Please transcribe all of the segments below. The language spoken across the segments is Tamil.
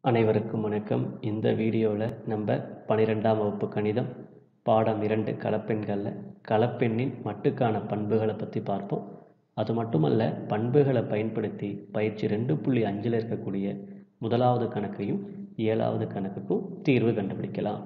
அனைவருக்கும் வணக்கம் இந்த வீடியோவில் நம்ம பன்னிரெண்டாம் வகுப்பு கணிதம் பாடம் இரண்டு கலப்பெண்களில் கலப்பெண்ணின் மட்டுக்கான பண்புகளை பற்றி பார்ப்போம் அது மட்டுமல்ல பண்புகளை பயன்படுத்தி பயிற்சி ரெண்டு புள்ளி அஞ்சில் இருக்கக்கூடிய முதலாவது கணக்கையும் ஏழாவது கணக்குக்கும் தீர்வு கண்டுபிடிக்கலாம்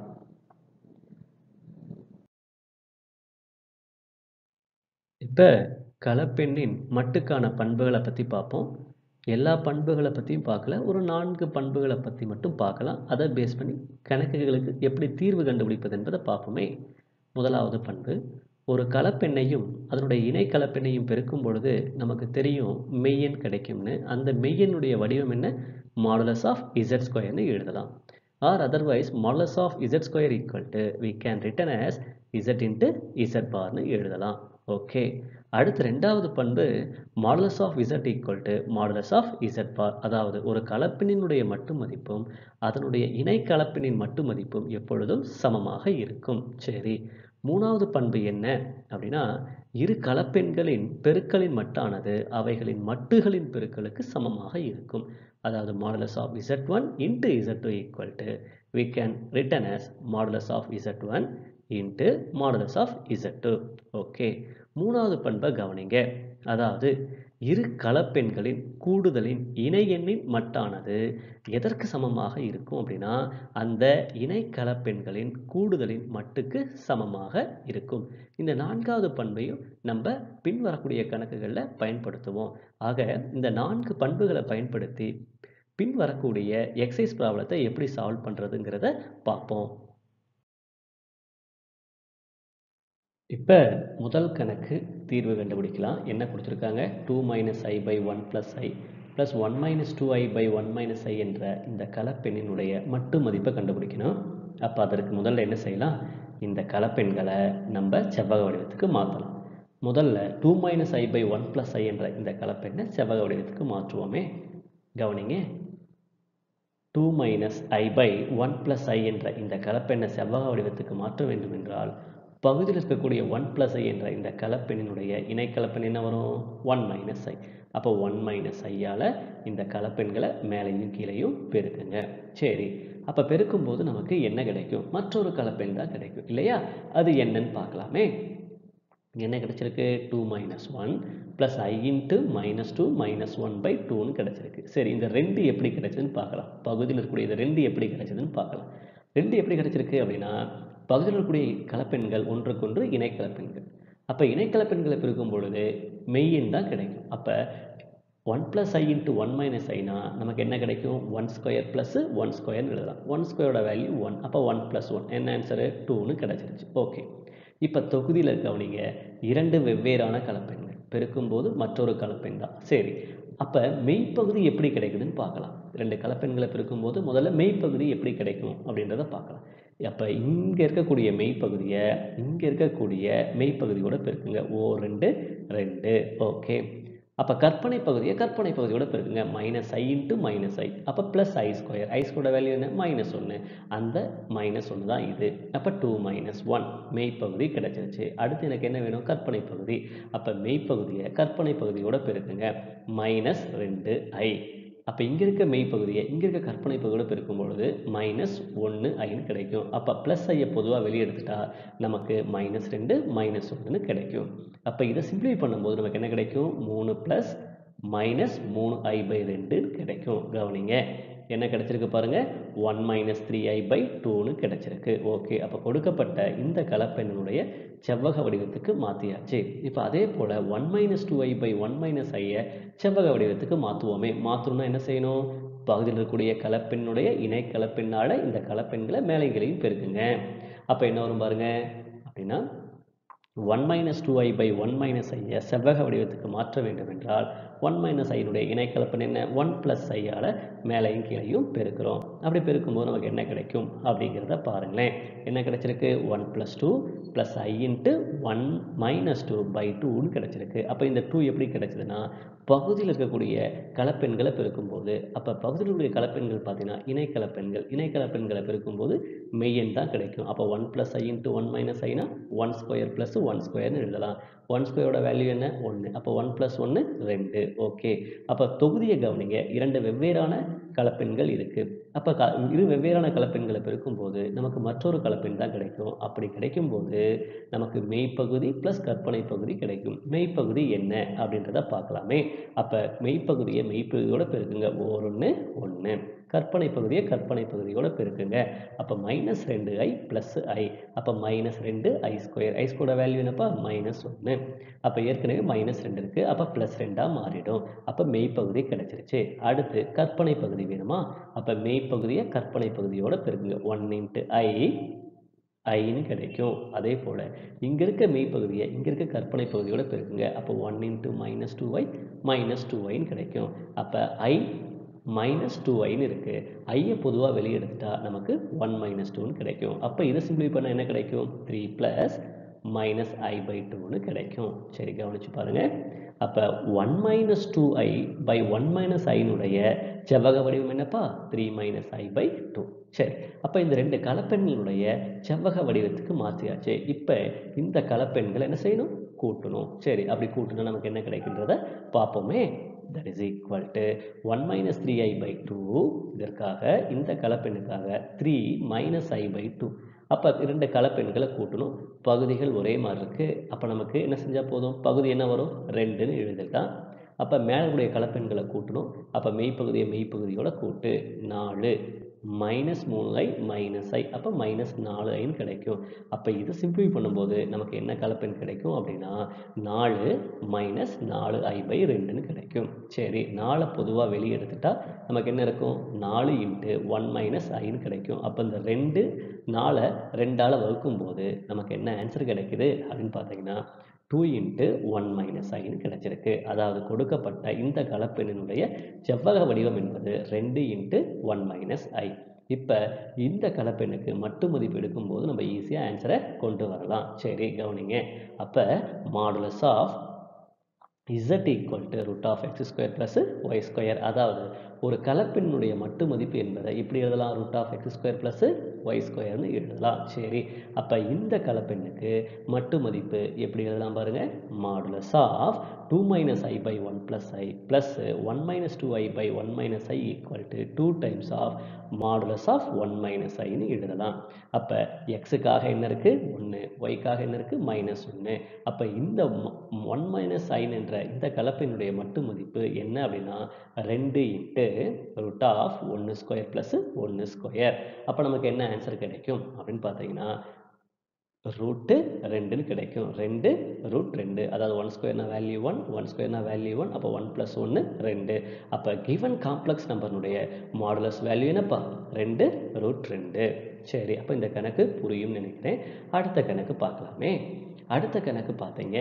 இப்போ கலப்பெண்ணின் மட்டுக்கான பண்புகளை பற்றி பார்ப்போம் எல்லா பண்புகளை பற்றியும் பார்க்கல ஒரு நான்கு பண்புகளை பற்றி மட்டும் பார்க்கலாம் அதை பேஸ் பண்ணி கணக்குகளுக்கு எப்படி தீர்வு கண்டுபிடிப்பது என்பதை பார்ப்போமே முதலாவது பண்பு ஒரு கலப்பெண்ணையும் அதனுடைய இணை கலப்பெண்ணையும் பெருக்கும் பொழுது நமக்கு தெரியும் மெய்யெண் கிடைக்கும்னு அந்த மெய்யெண்ணுடைய வடிவம் என்ன மாடுலஸ் ஆஃப் இசட் ஸ்கொயர்னு எழுதலாம் or otherwise modulus of Z square equal to we can written as Z into Z பார்னு எழுதலாம் ஓகே அடுத்து ரெண்டாவது பண்பு modulus of Z equal to modulus of Z bar அதாவது ஒரு கலப்பினினுடைய மட்டு மதிப்பும் அதனுடைய இணை கலப்பினின் மட்டு மதிப்பும் எப்பொழுதும் சமமாக இருக்கும் சரி மூணாவது பண்பு என்ன அப்படின்னா இரு கலப்பெண்களின் பெருக்களின் மட்டானது அவைகளின் மட்டுகளின் பெருக்களுக்கு சமமாக இருக்கும் அதாவது modulus of Z one into Z two equal to we can written as modulus of Z one into modulus of Z two okay மூணாவது பண்பை கவனிங்க அதாவது இரு கலப்பெண்களின் கூடுதலின் இணை எண்ணின் மட்டானது எதற்கு சமமாக இருக்கும் அப்படின்னா அந்த இணை கலப்பெண்களின் கூடுதலின் மட்டுக்கு சமமாக இருக்கும் இந்த நான்காவது பண்பையும் நம்ம பின்வரக்கூடிய கணக்குகளில் பயன்படுத்துவோம் ஆக இந்த நான்கு பண்புகளை பயன்படுத்தி பின் வரக்கூடிய எக்ஸைஸ் ப்ராப்ளத்தை எப்படி சால்வ் பண்ணுறதுங்கிறத பார்ப்போம் இப்போ முதல் கணக்கு தீர்வு கண்டுபிடிக்கலாம் என்ன கொடுத்துருக்காங்க two minus I by one plus I plus one minus two I by one minus I என்ற இந்த கலப்பெண்ணினுடைய மட்டு மதிப்பை கண்டுபிடிக்கணும் அப்போ அதற்கு முதல்ல என்ன செய்யலாம் இந்த கலப்பெண்களை நம்ம செவ்வக வடிவத்துக்கு மாற்றலாம் முதல்ல two minus I by one plus I என்ற இந்த கலப்பெண்ணை செவ்வக வடிவத்துக்கு மாற்றுவோமே கவனிங்க two minus I by one plus I என்ற இந்த கலப்பெண்ணை செவ்வக வடிவத்துக்கு மாற்ற வேண்டும் என்றால் பகுதியில் இருக்கக்கூடிய ஒன் ப்ளஸ் ஐ என்ற இந்த கலப்பெண்ணினுடைய இணை கலப்பெண் என்ன வரும் ஒன் மைனஸ் ஐ அப்போ ஒன் மைனஸ் ஐயால் இந்த கலப்பெண்களை மேலேயும் கீழேயும் பெருக்குங்க சரி அப்போ பெருக்கும்போது நமக்கு என்ன கிடைக்கும் மற்றொரு கலப்பெண் தான் கிடைக்கும் இல்லையா அது என்னன்னு பார்க்கலாமே என்ன கிடைச்சிருக்கு two minus one plus I into minus two minus one by டூன்னு கிடைச்சிருக்கு சரி இந்த ரெண்டு எப்படி கிடைச்சதுன்னு பார்க்கலாம் பகுதியில் இருக்கக்கூடிய இந்த ரெண்டு எப்படி கிடைச்சதுன்னு பார்க்கலாம் ரெண்டு எப்படி கிடைச்சிருக்கு அப்படின்னா பகுதியில் இருக்கக்கூடிய கலப்பெண்கள் ஒன்றுக்கொன்று இணை கலப்பெண்கள் அப்போ இணை கலப்பெண்களை பெருக்கும் பொழுது மெய்யின் தான் கிடைக்கும் அப்போ one plus I into one minus ஐனா நமக்கு என்ன கிடைக்கும் ஒன் ஸ்கொயர் ப்ளஸ் ஒன் ஸ்கொயர்னு எழுதலாம் ஒன் ஸ்கொயரோட வேல்யூ ஒன் அப்போ ஒன் ப்ளஸ் ஒன் என்ன ஆன்சரு டூன்னு கிடச்சிருச்சு ஓகே இப்போ தொகுதியில் கவனிங்க இரண்டு வெவ்வேறான கலப்பெண்கள் பெருக்கும்போது மற்றொரு கலப்பெண் தான் சரி அப்போ மெய்ப்பகுதி எப்படி கிடைக்குதுன்னு பார்க்கலாம் ரெண்டு கலப்பெண்களை பெருக்கும்போது முதல்ல மெய்ப்பகுதி எப்படி கிடைக்கும் அப்படின்றத பார்க்கலாம் அப்போ இங்கே இருக்கக்கூடிய மெய்ப்பகுதியை இங்கே இருக்கக்கூடிய மெய்ப்பகுதியோட பெருக்குங்க ஓ ரெண்டு ரெண்டு ஓகே அப்போ கற்பனை பகுதியை கற்பனை பகுதியோட பெருக்குங்க minus I into minus I அப்போ ப்ளஸ் ஐ ஸ்கொயர் ஐ ஸ்கொயரோட வேல்யூ என்ன மைனஸ் ஒன்று அந்த மைனஸ் ஒன்று தான் இது அப்போ டூ மைனஸ் ஒன் மெய்ப்பகுதி கிடச்சிருச்சு அடுத்து எனக்கு என்ன வேணும் கற்பனை பகுதி அப்போ மெய்ப்பகுதியை கற்பனை பகுதியோட பெருக்குங்க மைனஸ் ரெண்டு ஐ அப்போ இங்கே இருக்க மெய்ப்பகுதியை இங்கே இருக்க கற்பனை பகுதியோட பெருக்கும் பொழுது மைனஸ் ஒன்று ஐன்னு கிடைக்கும் அப்போ ப்ளஸ் ஐயை பொதுவாக வெளியே எடுத்துட்டா நமக்கு மைனஸ் ரெண்டு மைனஸ் ஒன்றுன்னு கிடைக்கும் அப்போ இதை சிம்பிளை பண்ணும்போது நமக்கு என்ன கிடைக்கும் மூணு ப்ளஸ் மைனஸ் மூணு ஐ பை ரெண்டு கிடைக்கும் கவனிங்க என்ன கிடைச்சிருக்கு பாருங்க one minus three I by டூன்னு கிடைச்சிருக்கு ஓகே அப்போ கொடுக்கப்பட்ட இந்த கலப்பெண்ணுடைய செவ்வக வடிவத்துக்கு மாற்றியாச்சு இப்போ அதே போல் one minus two I by one minus ஐயை செவ்வக வடிவத்துக்கு மாற்றுவோமே மாற்றணும்னா என்ன செய்யணும் பகுதியில் இருக்கக்கூடிய கலப்பெண்ணுடைய இணை கலப்பெண்ணால் இந்த கலப்பெண்களை மேலைகளையும் பெருக்குங்க அப்போ என்ன வரும் பாருங்க அப்படின்னா one minus two I by one minus ஐயை செவ்வக வடிவத்துக்கு மாற்ற வேண்டும் என்றால் ஒன் மைனஸ் ஐனுடைய இணைக்கலப்பன் என்ன ஒன் ப்ளஸ் ஐயால் மேலையும் கீழையும் பெருக்கிறோம் அப்படி பெருக்கும்போது நமக்கு என்ன கிடைக்கும் அப்படிங்கிறத பாருங்களேன் என்ன கிடைச்சிருக்கு one plus two plus I into one minus two by டூன்னு கிடச்சிருக்கு அப்போ இந்த டூ எப்படி கிடைச்சதுன்னா பகுதியில் இருக்கக்கூடிய கலப்பெண்களை பெருக்கும்போது அப்போ பகுதியில் இருக்கக்கூடிய கலப்பெண்கள் பார்த்தீங்கன்னா இணை கலப்பெண்கள் இணை கலப்பெண்களை பெருக்கும்போது மெய்யன் தான் கிடைக்கும் அப்போ one plus I into one minus ஐனா ஒன் ஸ்கொயர் ப்ளஸ் ஒன் ஸ்கொயர்னு எழுதலாம் ஒன் ஸ்கொயரோட வேல்யூ என்ன ஒன்று அப்போ ஒன் ப்ளஸ் ஒன்று ரெண்டு ஓகே அப்போ தொகுதியை கவனிங்க இரண்டு வெவ்வேறான கலப்பெண்கள் இருக்கு அப்போ க இரு வெவ்வேறான கலப்பெண்களை பெருக்கும்போது நமக்கு மற்றொரு கலப்பெண் தான் கிடைக்கும் அப்படி கிடைக்கும்போது நமக்கு மெய்ப்பகுதி ப்ளஸ் கற்பனை பகுதி கிடைக்கும் மெய்ப்பகுதி என்ன அப்படின்றத பார்க்கலாமே அப்போ மெய்ப்பகுதியை மெய்ப்பகுதியோட பெருக்குங்க ஓரொன்று ஒன்று கற்பனை பகுதியை கற்பனை பகுதியோட பெருக்குங்க அப்போ மைனஸ் ரெண்டு ஐ ப்ளஸ் ஐ அப்போ மைனஸ் ரெண்டு I square I square value என்னப்பா மைனஸ் ஒன்று அப்போ ஏற்கனவே மைனஸ் ரெண்டு இருக்குது அப்போ ப்ளஸ் ரெண்டாக மாறிடும் அப்போ மெய்ப்பகுதி கிடைச்சிருச்சு அடுத்து கற்பனை பகுதி வேணுமா அப்போ மெய்ப்பகுதியை கற்பனை பகுதியோட பெருக்குங்க ஒன் இன்ட்டு ஐ ஐன்னு கிடைக்கும் அதே போல் இங்கே இருக்க மெய்ப்பகுதியை இங்கே இருக்க கற்பனை பகுதியோட பெருக்குங்க அப்போ one into minus two Y minus two ஒய்ன்னு கிடைக்கும் அப்போ ஐ மைனஸ் டூ ஐன்னு இருக்குது ஐயை பொதுவாக வெளியே எடுத்துட்டா நமக்கு ஒன் மைனஸ் டூன்னு கிடைக்கும் அப்போ இதை சிம்பிளி பண்ணால் என்ன கிடைக்கும் three plus minus I by டூன்னு கிடைக்கும் சரி கவனிச்சு பாருங்கள் அப்போ one minus two I by one minus ஐனுடைய செவ்வக வடிவம் என்னப்பா three minus I by two சரி அப்போ இந்த ரெண்டு கலப்பெண்களுடைய செவ்வக வடிவத்துக்கு மாற்றியாச்சு இப்போ இந்த கலப்பெண்களை என்ன செய்யணும் கூட்டணும் சரி அப்படி கூட்டினா நமக்கு என்ன கிடைக்கின்றத பார்ப்போமே that is equal to one minus three I by two இதற்காக இந்த கலப்பெண்ணுக்காக three minus I by two அப்போ இரண்டு கலப்பெண்களை கூட்டணும் பகுதிகள் ஒரே மாதிரி இருக்குது அப்போ நமக்கு என்ன செஞ்சால் போதும் பகுதி என்ன வரும் ரெண்டுன்னு எழுதிடலாம் அப்போ மேலுடைய கலப்பெண்களை கூட்டணும் அப்போ மெய்ப்பகுதியை மெய்ப்பகுதியோட கூட்டு நாலு மைனஸ் மூணு ஐ மைனஸ் ஐ அப்போ மைனஸ் நாலு ஐன்னு கிடைக்கும் அப்போ இது சிம்பிளி பண்ணும்போது நமக்கு என்ன கலப்பெண் கிடைக்கும் அப்படின்னா நாலு மைனஸ் நாலு ஐ பை ரெண்டுன்னு கிடைக்கும் சரி நாலை பொதுவாக வெளியே எடுத்துட்டா நமக்கு என்ன இருக்கும் நாலு இன்ட்டு ஒன் மைனஸ் ஐன்னு கிடைக்கும் அப்போ இந்த ரெண்டு நாலை ரெண்டால் வகுக்கும்போது நமக்கு என்ன ஆன்சர் கிடைக்குது அப்படின்னு பார்த்தீங்கன்னா டூ இன்ட்டு ஒன் மைனஸ் ஐன்னு கிடைச்சிருக்கு அதாவது கொடுக்கப்பட்ட இந்த கலப்பெண்ணினுடைய செவ்வக வடிவம் என்பது ரெண்டு இன்ட்டு ஒன் மைனஸ் ஐ இப்போ இந்த கலப்பெண்ணுக்கு மட்டு மதிப்பு எடுக்கும்போது நம்ம ஈஸியாக ஆன்சரை கொண்டு வரலாம் சரி கவனிங்க அப்போ modulus of z equal to root of X square plus Y square அதாவது ஒரு கலப்பெண்ணுடைய மட்டு மதிப்பு என்பதை இப்படி எழுதலாம் root of X square plus Y ஸ்கொயர்னு எழுதலாம் சரி அப்போ இந்த கலப்பெண்ணுக்கு மட்டு மதிப்பு எப்படி எழுதலாம் பாருங்கள் modulus of two minus I by one plus I plus one minus two I by one minus I equal to two times of modulus of one minus ஐன்னு எழுதலாம் அப்போ எக்ஸுக்காக என்ன இருக்குது ஒன்று ஒய்க்காக என்ன இருக்குது மைனஸ் ஒன்று அப்போ இந்த ஒன் மைனஸ் ஐன் என்ற இந்த கலப்பினுடைய மட்டு மதிப்பு என்ன அப்படின்னா ரெண்டு இன்ட்டு ரூட் ஆஃப் ஒன்று ஸ்கொயர் ப்ளஸ் ஒன்று ஸ்கொயர் அப்போ நமக்கு என்ன ஆன்சர் கிடைக்கும் அப்படின்னு பார்த்தீங்கன்னா ரூட்டு ரெண்டுன்னு கிடைக்கும் ரெண்டு ரூட் ரெண்டு அதாவது ஒன் ஸ்கொயர்னா வேல்யூ ஒன் ஒன் ஸ்கொயர்னா வேல்யூ ஒன் அப்போ ஒன் ப்ளஸ் ஒன்று ரெண்டு அப்போ கிவன் காம்ப்ளெக்ஸ் நம்பர்னுடைய மாடுலஸ் வேல்யூ என்னப்பா ரெண்டு ரூட் ரெண்டு சரி அப்போ இந்த கணக்கு புரியும்னு நினைக்கிறேன் அடுத்த கணக்கு பார்க்கலாமே அடுத்த கணக்கு பார்த்தீங்க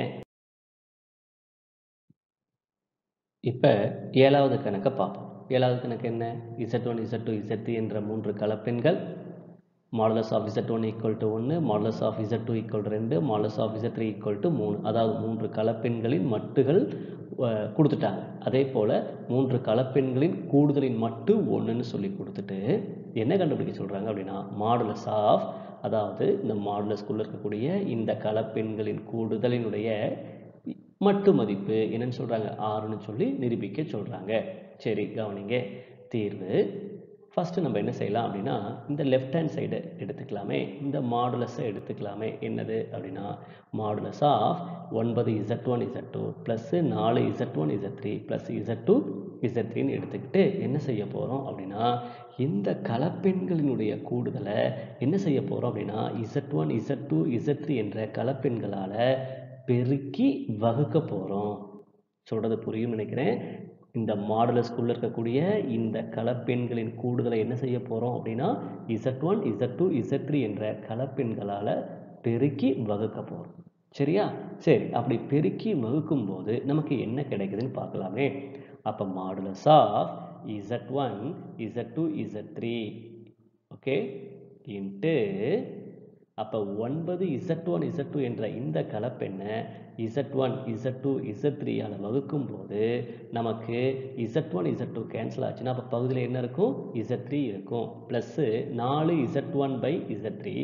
இப்போ ஏழாவது கணக்கை பார்ப்போம் ஏழாவது கணக்கு என்ன Z one Z two Z three என்ற மூன்று கலப்பெண்கள் modulus of Z one equal to ஒன்று modulus of Z two equal to ரெண்டு modulus of Z three equal to மூணு அதாவது மூன்று கலப்பெண்களின் மட்டுகள் அஹ், கொடுத்துட்டாங்க அதே போல் மூன்று கலப்பெண்களின் கூடுதலின் மட்டு ஒன்றுன்னு சொல்லி கொடுத்துட்டு என்ன கண்டுபிடிக்க சொல்கிறாங்க அப்படின்னா மாடுலஸ் ஆஃப் அதாவது இந்த மாடுலஸ்குள்ளே இருக்கக்கூடிய இந்த கலப்பெண்களின் கூடுதலினுடைய மட்டு மதிப்பு என்னன்னு சொல்கிறாங்க ஆறுன்னு சொல்லி நிரூபிக்க சொல்கிறாங்க சரி கவனிங்க தீர்வு ஃபஸ்ட்டு நம்ம என்ன செய்யலாம் அப்படின்னா இந்த லெஃப்ட் ஹேண்ட் சைடு எடுத்துக்கலாமே இந்த மாடுலஸை எடுத்துக்கலாமே என்னது அப்படின்னா மாடுலஸ் ஆஃப் ஒன்பது Z one Z two plus நாலு Z one Z three plus Z two Z த்ரீன்னு எடுத்துக்கிட்டு என்ன செய்ய போகிறோம் அப்படின்னா இந்த கலப்பெண்களினுடைய கூடுதலை என்ன செய்ய போகிறோம் அப்படின்னா Z one Z two Z three என்ற கலப்பெண்களால் பெருக்கி வகுக்க போகிறோம் சொல்கிறது புரியும் நினைக்கிறேன் இந்த மாடுலஸ்குள்ளே இருக்கக்கூடிய இந்த கலப்பெண்களின் கூடுதலை என்ன செய்ய போகிறோம் அப்படின்னா Z one Z two Z three என்ற கலப்பெண்களால் பெருக்கி வகுக்க போகிறோம் சரியா சரி அப்படி பெருக்கி வகுக்கும்போது நமக்கு என்ன கிடைக்குதுன்னு பார்க்கலாமே அப்போ modulus of Z one Z two Z three okay into அப்போ ஒன்பது இசட் ஒன் இசட் டூ என்ற இந்த கலப்பெண்ணை Z one Z two Z த்ரீயால் வகுக்கும் போது நமக்கு Z one Z two cancel ஆச்சுன்னா அப்போ பகுதியில் என்ன இருக்கும் இசட் த்ரீ இருக்கும் ப்ளஸ்ஸு நாலு Z one by Z three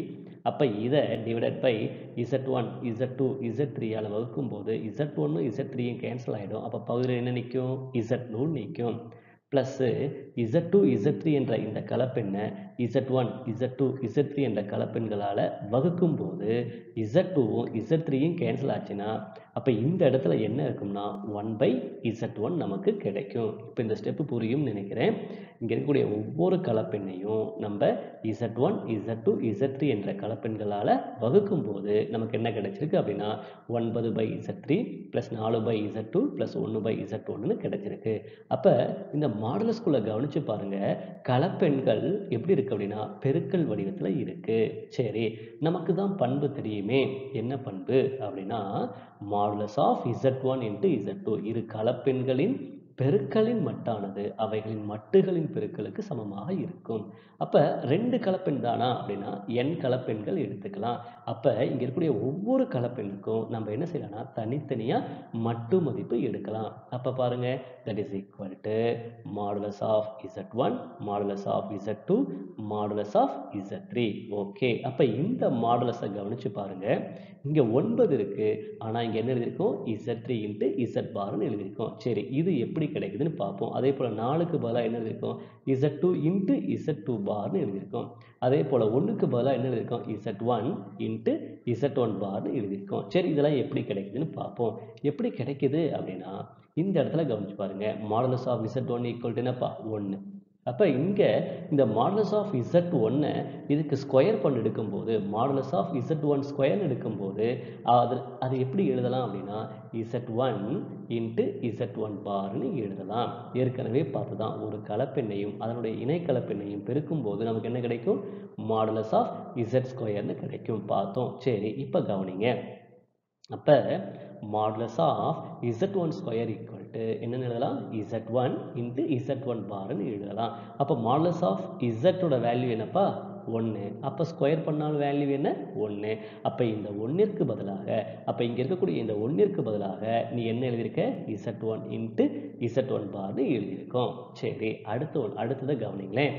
அப்போ இதை divided by Z one Z two Z த்ரீயால் வகுக்கும்போது இசட் ஒன்று இசட் த்ரீயும் கேன்சல் ஆகிடும் அப்போ பகுதியில் என்ன நிற்கும் இசட் நூல் நிற்கும் plus Z two Z three என்ற இந்த கலப்பெண்ணை Z one Z two Z three என்ற கலப்பெண்களால் வகுக்கும்போது இசட் டூவும் இசட் த்ரீயும் கேன்சல் ஆச்சுன்னா அப்போ இந்த இடத்துல என்ன இருக்கும்னா ஒன் பை இசட் ஒன் நமக்கு கிடைக்கும் இப்போ இந்த ஸ்டெப்பு புரியும் நினைக்கிறேன் இங்கே இருக்கக்கூடிய ஒவ்வொரு கலப்பெண்ணையும் நம்ம Z one Z two Z three என்ற கலப்பெண்களால் வகுக்கும்போது நமக்கு என்ன கிடைச்சிருக்கு அப்படின்னா ஒன்பது பை இசட் த்ரீ ப்ளஸ் நாலு பை இசட் டூ ப்ளஸ் ஒன்று பை இசட் ஒன்றுன்னு கிடைச்சிருக்கு அப்போ இந்த மாடலஸ்குள்ளே கவனித்து பாருங்கள் கலப்பெண்கள் எப்படி இருக்குது அப்படின்னா பெருக்கல் வடிவத்தில் இருக்குது சரி நமக்கு தான் பண்பு தெரியுமே என்ன பண்பு அப்படின்னா modulus of Z one into Z two இரு கலப்பெண்களின் பெருக்களின் மட்டானது அவைகளின் மட்டுகளின் பெருக்களுக்கு சமமாக இருக்கும் அப்போ ரெண்டு கலப்பெண் தானா அப்படின்னா என் கலப்பெண்கள் எடுத்துக்கலாம் அப்போ இங்கே இருக்கக்கூடிய ஒவ்வொரு கலப்பெண்ணுக்கும் நம்ம என்ன செய்யலாம்னா தனித்தனியாக மட்டு மதிப்பு எடுக்கலாம் அப்போ பாருங்கள் that is equal to modulus of Z one modulus of Z two modulus of Z three okay அப்போ இந்த மாடுலஸை கவனித்து பாருங்கள் இங்கே ஒன்பது இருக்குது ஆனால் இங்கே என்ன எழுதியிருக்கோம் இசட் த்ரீ இன்ட்டு இசட் பார்னு எழுதியிருக்கோம் சரி இது எப்படி கிடைக்குதுன்னு பார்ப்போம் அதே போல் நாலுக்கு பதிலாக என்ன எழுதியிருக்கோம் Z two into Z two பார்னு எழுதியிருக்கோம் அதே போல் ஒன்றுக்கு பதிலாக என்ன எழுதியிருக்கோம் Z one into Z one பார்னு எழுதியிருக்கோம் சரி இதெல்லாம் எப்படி கிடைக்குதுன்னு பார்ப்போம் எப்படி கிடைக்குது அப்படின்னா இந்த இடத்துல கவனிச்சு பாருங்க modulus of Z one equal என்னப்பா ஒன்று அப்போ இங்கே இந்த மாடலஸ் ஆஃப் இசட் ஒன்னை இதுக்கு ஸ்கொயர் பண்ணி எடுக்கும்போது modulus of Z one square எடுக்கும்போது அது அது எப்படி எழுதலாம் அப்படின்னா Z one into Z one பார்னு எழுதலாம் ஏற்கனவே பார்த்து தான் ஒரு கலப்பெண்ணையும் அதனுடைய இணை கலப்பெண்ணையும் பெருக்கும்போது நமக்கு என்ன கிடைக்கும் மாடலஸ் ஆஃப் இசட் ஸ்கொயர்னு கிடைக்கும் பார்த்தோம் சரி இப்போ கவனிங்க அப்போ modulus of Z one square equal to என்னென்னு எழுதலாம் Z one into Z one பார்னு எழுதலாம் அப்போ மாடுலஸ் ஆஃப் இசட்டோட வேல்யூ என்னப்பா ஒன்று அப்போ ஸ்கொயர் பண்ணாலும் வேல்யூ என்ன ஒன்று அப்போ இந்த ஒன்றிற்கு பதிலாக அப்போ இங்கே இருக்கக்கூடிய இந்த ஒன்றிற்கு பதிலாக நீ என்ன எழுதியிருக்க Z one into Z one பார்னு எழுதியிருக்கோம் சரி அடுத்து ஒன் அடுத்ததை கவனிங்களேன்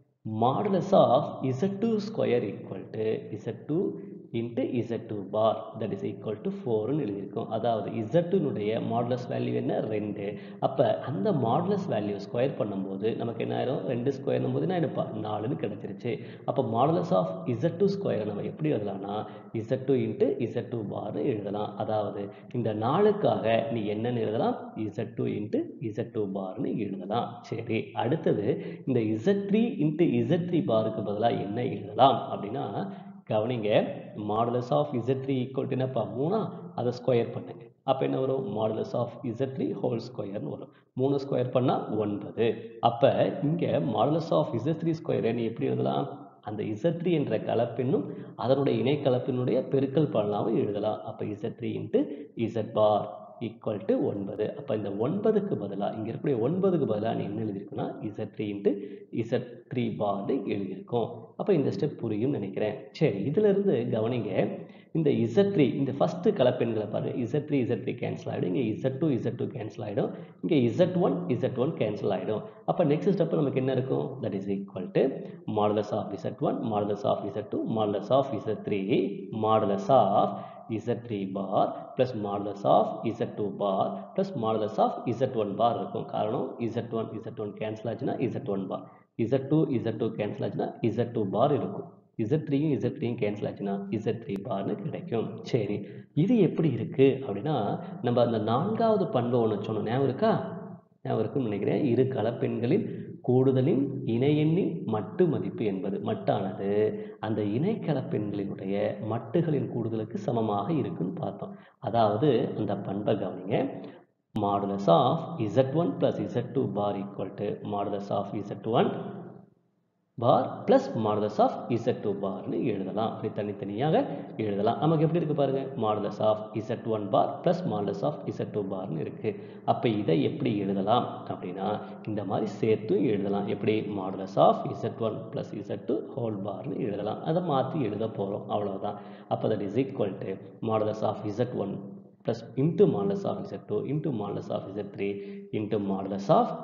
modulus of Z two square equal to Z two into Z two bar that is equal to ஃபோர்னு எழுதியிருக்கோம் அதாவது இசட்டுனுடைய மாடுலஸ் வேல்யூ என்ன ரெண்டு அப்போ அந்த மாடுலஸ் வேல்யூ ஸ்கொயர் பண்ணும்போது நமக்கு என்ன ஆயிரும் ரெண்டு ஸ்கொயர்னும் போது என்ன ஆயிடுப்பா நாலுன்னு கிடச்சிருச்சு அப்போ மாடுலஸ் ஆஃப் இசட் டூ ஸ்கொயரை நம்ம எப்படி எழுதலாம்னா Z two into Z two பார்னு எழுதலாம் அதாவது இந்த நாளுக்காக நீ என்னன்னு எழுதலாம் Z two into Z two பார்னு எழுதலாம் சரி அடுத்தது இந்த Z three into Z three பாருக்கு பதிலாக என்ன எழுதலாம் அப்படின்னா கவனிங்க modulus of Z three equal என்னப்பா மூணா அதை ஸ்கொயர் பண்ணுங்க அப்போ என்ன வரும் modulus of Z three whole ஸ்கொயர்னு வரும் மூணு ஸ்கொயர் பண்ணால் ஒன்பது அப்போ இங்கே மாடுலஸ் ஆஃப் இசட் த்ரீ ஸ்கொயரை நீ எப்படி எழுதலாம் அந்த இசட் த்ரீ என்ற கலப்பெண்ணும் அதனுடைய இணை கலப்பினுடைய பெருக்கல் பலனாகவும் எழுதலாம் அப்போ Z three into Z bar equal to ஒன்பது அப்போ இந்த ஒன்பதுக்கு பதிலாக இங்கே இருக்கக்கூடிய ஒன்பதுக்கு பதிலாக நீ என்ன எழுதியிருக்குன்னா Z three into Z three பார்னு எழுதியிருக்கோம் அப்போ இந்த ஸ்டெப் புரியும் நினைக்கிறேன் சரி இதிலிருந்து கவனிங்க இந்த இசட் த்ரீ இந்த ஃபஸ்ட்டு கலப்பெண்களை பாருங்க Z three Z three cancel ஆகிடும் இங்கே Z two Z two cancel ஆகிடும் இங்கே Z one Z one cancel ஆகிடும் அப்போ நெக்ஸ்ட் ஸ்டெப் நமக்கு என்ன இருக்கும் that is equal to modulus of Z one modulus of Z two modulus of Z three modulus of z3 bar plus modulus of z2 bar plus modulus of z1 bar இருக்கும் காரணம் z1 z1 cancel ஆச்சுன்னா z1 bar z2 z2 cancel ஆச்சுன்னா z2 bar இருக்கும் z3யும் z3யும் கேன்சல் ஆச்சுன்னா z3 பார்னு கிடைக்கும் சரி இது எப்படி இருக்கு அப்படின்னா நம்ம அந்த நான்காவது பண்பை ஒன்று சொன்னோம் ஞாபகம் இருக்கா ஞாபகம் இருக்குன்னு நினைக்கிறேன் இரு கலப்பெண்களின் கூடுதலின் இணை எண்ணின் மட்டு மதிப்பு என்பது மட்டானது அந்த இணை கலப்பெண்களினுடைய மட்டுகளின் கூடுதலுக்கு சமமாக இருக்குன்னு பார்த்தோம் அதாவது அந்த பண்பை கவனிங்க modulus of Z one plus Z two bar equal to modulus of Z one bar plus modulus of Z two பார்னு எழுதலாம் அப்படி தனித்தனியாக எழுதலாம் நமக்கு எப்படி இருக்குது பாருங்கள் modulus of Z one bar plus modulus of Z two பார்னு இருக்குது அப்போ இதை எப்படி எழுதலாம் அப்படின்னா இந்த மாதிரி சேர்த்தும் எழுதலாம் எப்படி modulus of Z one plus Z two whole பார்னு எழுதலாம் அதை மாற்றி எழுத போகிறோம் அவ்வளோதான் அப்போ that is equal to modulus of Z one plus into modulus of Z two into modulus of Z three into modulus of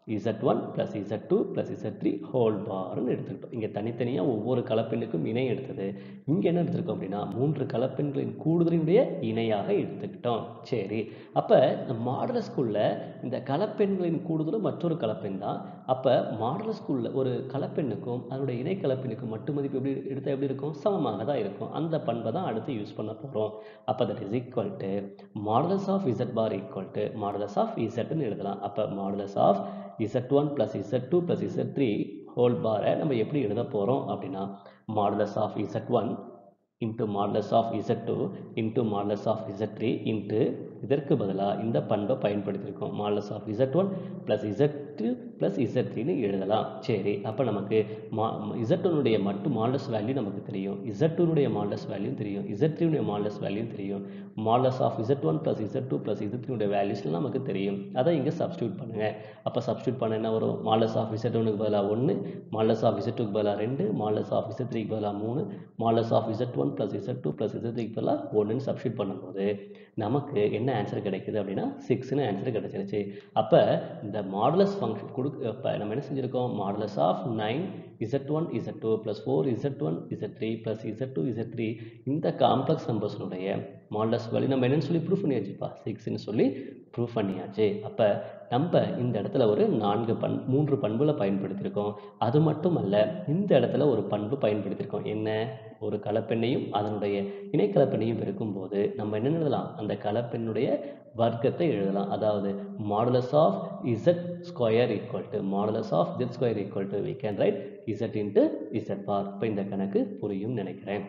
Z one plus Z two plus Z three whole பார்னு எடுத்துக்கிட்டோம் இங்கே தனித்தனியாக ஒவ்வொரு கலப்பெண்ணுக்கும் இணை எடுத்தது இங்கே என்ன எடுத்திருக்கோம் அப்படின்னா மூன்று கலப்பெண்களின் கூடுதலினுடைய இணையாக எடுத்துக்கிட்டோம் சரி அப்போ இந்த மாடல் ஸ்கூலில் இந்த கலப்பெண்களின் கூடுதலும் மற்றொரு கலப்பெண் தான் அப்போ மாடல் ஸ்கூலில் ஒரு கலப்பெண்ணுக்கும் அதனுடைய இணை கலப்பெண்ணுக்கும் மட்டு மதிப்பு எப்படி எடுத்தால் எப்படி இருக்கும் சமமாக தான் இருக்கும் அந்த பண்பை தான் அடுத்து யூஸ் பண்ண போகிறோம் அப்போ that is equal to modulus of Z bar equal to modulus of இசட்னு எழுதலாம் அப்போ modulus of Z one plus Z two plus Z three whole பாரை நம்ம எப்படி எழுத போகிறோம் அப்படின்னா modulus of Z one into modulus of Z two into modulus of Z three into இதற்கு பதிலாக இந்த பண்பை பயன்படுத்தியிருக்கோம் modulus of Z one plus Z two plus Z த்ரீன்னு எழுதலாம் சரி அப்போ நமக்கு மா இசட் ஒனுடைய மட்டும் மாடலஸ் வேல்யூ நமக்கு தெரியும் இசட் டூனுடைய மாடலஸ் வேல்யூ தெரியும் இசட் த்ரீனுடைய மாடலஸ் வேல்யூ தெரியும் modulus of Z one plus Z two plus Z த்ரீனுடைய வேல்யூஸ்லாம் நமக்கு தெரியும் அதை இங்கே சப்ஸ்டியூட் பண்ணுங்கள் அப்போ சப்ஸ்டியூட் பண்ண என்ன வரும் மாடலஸ் ஆஃப் இசட் ஒனுக்கு பதிலாக ஒன்று மாடலஸ் ஆஃப் இசட் டூக்கு பதிலாக ரெண்டு மாடலஸ் ஆஃப் இசட் த்ரீக்கு பதிலாக மூணு modulus of Z one plus Z two plus Z த்ரீக்கு பதிலாக ஒன்றுன்னு சப்ஸ்டியூட் பண்ணும்போது நமக்கு என்ன ஆன்சர் கிடைக்குது அப்படின்னா சிக்ஸ்னு ஆன்சர் கிடைச்சிருச்சு அப்போ இந்த மாடலஸ் ஃபங்க்ஷன் கொடுக்க இப்போ நம்ம என்ன செஞ்சுருக்கோம் modulus of nine Z one Z two plus four Z one Z three plus Z two Z three இந்த காம்ப்ளெக்ஸ் நம்பர்ஸ்னுடைய மாடலஸ் வேல்யூ நம்ம என்னன்னு சொல்லி ப்ரூஃப் பண்ணியாச்சுப்பா சிக்ஸ்னு சொல்லி ப்ரூஃப் பண்ணியாச்சு அப்போ நம்ம இந்த இடத்துல ஒரு நான்கு பண் மூன்று பண்புகளை பயன்படுத்தியிருக்கோம் அது மட்டும் அல்ல இந்த இடத்துல ஒரு பண்பு பயன்படுத்தியிருக்கோம் என்ன ஒரு கலப்பெண்ணையும் அதனுடைய இணை கலப்பெண்ணையும் இருக்கும்போது நம்ம என்ன எழுதலாம் அந்த கலப்பெண்ணுடைய வர்க்கத்தை எழுதலாம் அதாவது modulus of Z square equal to modulus of Z square equal to we can write Z into Z bar இப்போ இந்த கணக்கு புரியும் நினைக்கிறேன்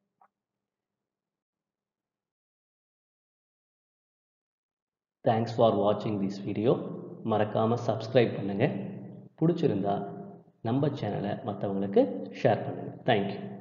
தேங்க்ஸ் ஃபார் வாட்சிங் திஸ் வீடியோ மறக்காமல் சப்ஸ்கிரைப் பண்ணுங்கள் பிடிச்சிருந்தா நம்ம சேனலை மற்றவங்களுக்கு ஷேர் பண்ணுங்கள் தேங்க்யூ